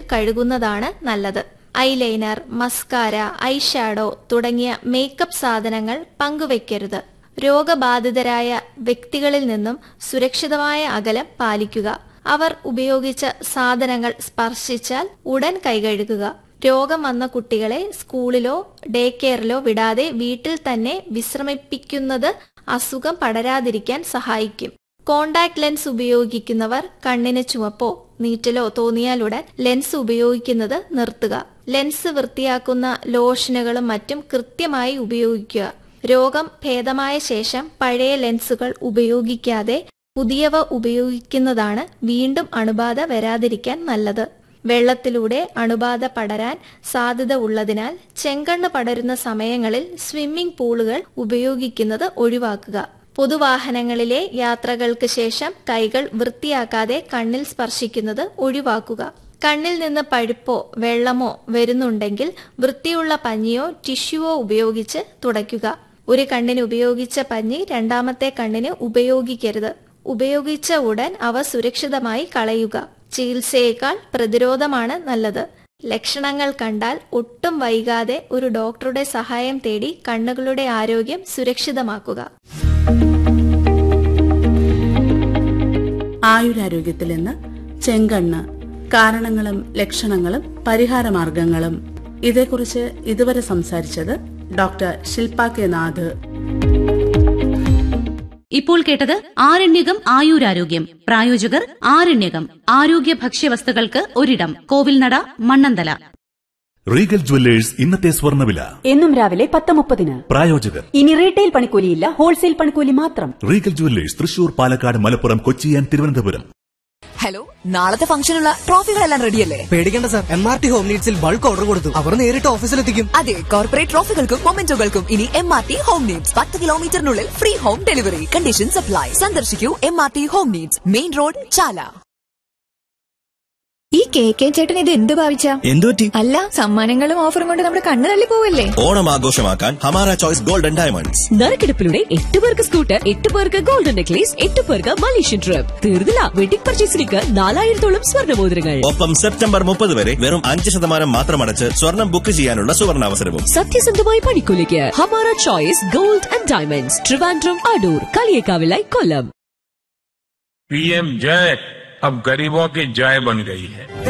കഴുകുന്നതാണ് നല്ലത് eyeliner mascara eyeshadow തുടങ്ങിയ makeup സാധനങ്ങൾ പങ്കുവയ്ക്കരുത് രോഗബാധിതരായ വ്യക്തികളിൽ നിന്നും സുരക്ഷിതമായ അകലം പാലിക്കുക അവർ ഉപയോഗിച്ച സാധനങ്ങൾ സ്പർശിച്ചാൽ ഉടൻ കൈകഴുകുക രോഗം വന്ന കുട്ടികളെ സ്കൂളിലോ ഡേ കെയറിലോ വിടാതെ വീട്ടിൽ തന്നെ വിശ്രമിപ്പിക്കുന്നത് അസുഖം പടരാതിരിക്കാൻ സഹായിക്കും കോണ്ടാക്ട് ലെൻസ് ഉപയോഗിക്കുന്നവർ കണ്ണിന് ചുവപ്പോ നീറ്റലോ തോന്നിയാലുടൻ ലെൻസ് ഉപയോഗിക്കുന്നത് നിർത്തുക ലെൻസ് വൃത്തിയാക്കുന്ന ലോഷനുകളും മറ്റും കൃത്യമായി ഉപയോഗിക്കുക രോഗം ഭേദമായ ശേഷം പഴയ ലെൻസുകൾ ഉപയോഗിക്കാതെ പുതിയവ ഉപയോഗിക്കുന്നതാണ് വീണ്ടും അണുബാധ വരാതിരിക്കാൻ നല്ലത് വെള്ളത്തിലൂടെ അണുബാധ പടരാൻ സാധ്യത ഉള്ളതിനാൽ ചെങ്കണ്ണ് പടരുന്ന സമയങ്ങളിൽ സ്വിമ്മിംഗ് പൂളുകൾ ഉപയോഗിക്കുന്നത് ഒഴിവാക്കുക പൊതുവാഹനങ്ങളിലെ യാത്രകൾക്ക് ശേഷം കൈകൾ വൃത്തിയാക്കാതെ കണ്ണിൽ സ്പർശിക്കുന്നത് ഒഴിവാക്കുക കണ്ണിൽ നിന്ന് പഴുപ്പോ വെള്ളമോ വരുന്നുണ്ടെങ്കിൽ വൃത്തിയുള്ള പഞ്ഞിയോ ടിഷ്യൂവോ ഉപയോഗിച്ച് തുടയ്ക്കുക ഒരു കണ്ണിന് ഉപയോഗിച്ച പഞ്ഞി രണ്ടാമത്തെ കണ്ണിന് ഉപയോഗിക്കരുത് ഉപയോഗിച്ച ഉടൻ അവ സുരക്ഷിതമായി കളയുക ചികിത്സയേക്കാൾ പ്രതിരോധമാണ് നല്ലത് ലക്ഷണങ്ങൾ കണ്ടാൽ ഒട്ടും വൈകാതെ ഒരു ഡോക്ടറുടെ സഹായം തേടി കണ്ണുകളുടെ ആരോഗ്യം സുരക്ഷിതമാക്കുക ആയുരാരോഗ്യത്തിൽ നിന്ന് ചെങ്കണ്ണ് കാരണങ്ങളും ലക്ഷണങ്ങളും പരിഹാരമാർഗങ്ങളും ഇതേക്കുറിച്ച് ഇതുവരെ സംസാരിച്ചത് ഡോക്ടർ ശില്പ കെ നാഥ് ഇപ്പോൾ കേട്ടത് ആരണ്യകം ആയുരാരോഗ്യം പ്രായോജകർ ആരണ്യകം ആരോഗ്യ ഭക്ഷ്യവസ്തുക്കൾക്ക് ഒരിടം കോവിൽനട മണ്ണന്തല റീഗൽ ജുവല്ലേഴ്സ് ഇന്നത്തെ സ്വർണ്ണവില എന്നും രാവിലെ പത്ത് മുപ്പതിന് പ്രായോജകർ ഇനി റീറ്റെയിൽ പണിക്കൂലിയില്ല ഹോൾസെയിൽ പണിക്കൂലി മാത്രം Regal jewellers Thrissur Palakkad Malappuram Kochi and Thiruvananthapuram hello നാളത്തെ ഫംഗ്ഷനുള്ള ട്രോഫികളെല്ലാം റെഡിയല്ലേ പേടിക്കേണ്ട sir M R T home നീഡ്സിൽ ബൾക്ക് ഓർഡർ കൊടുത്തു അവർ നേരിട്ട് ഓഫീസിലെത്തിക്കും അതെ കോർപ്പറേറ്റ് ട്രോഫികൾക്കും മൊമെന്റോകൾക്കും ഇനി M R T home needs പത്ത് കിലോമീറ്ററിനുള്ളിൽ free home delivery condition supply സന്ദർശിക്കൂ M R T home needs main road Chala ഈ കെ കെ ചേട്ടൻ ഇത് എന്ത് ഭാവിച്ച എന്തുപറ്റി അല്ല സമ്മാനങ്ങളും ഓഫറും കൊണ്ട് നമ്മുടെ കണ്ണ് തള്ളി പോവല്ലേ ഓണം ആഘോഷമാക്കാൻ ഹമാര ചോയ്സ് ഗോൾഡൻ ഡയമണ്ട്സ് നറുക്കെടുപ്പിലൂടെ എട്ട് പേർക്ക് സ്കൂട്ടർ എട്ട് പേർക്ക് ഗോൾഡൻ നെക്ലേസ് എട്ട് പേർക്ക് മലേഷ്യൻ ട്രിപ്പ് തീർന്നില്ല വെഡിംഗ് പർച്ചേസിലേക്ക് നാലായിരത്തോളം സ്വർണ്ണമോതിരങ്ങൾ ഒപ്പം സെപ്റ്റംബർ മുപ്പത് വരെ വെറും അഞ്ച് ശതമാനം മാത്രം അടച്ച് സ്വർണം ബുക്ക് ചെയ്യാനുള്ള സുവർണാവസരവും സത്യസന്ധമായ പണിക്കൂലിക്ക് Hamara choice gold and diamonds Trivandrum Adoor കളിയേക്കാവിലായി കൊല്ലം पीएम जय अब गरीबों की जय बन गई है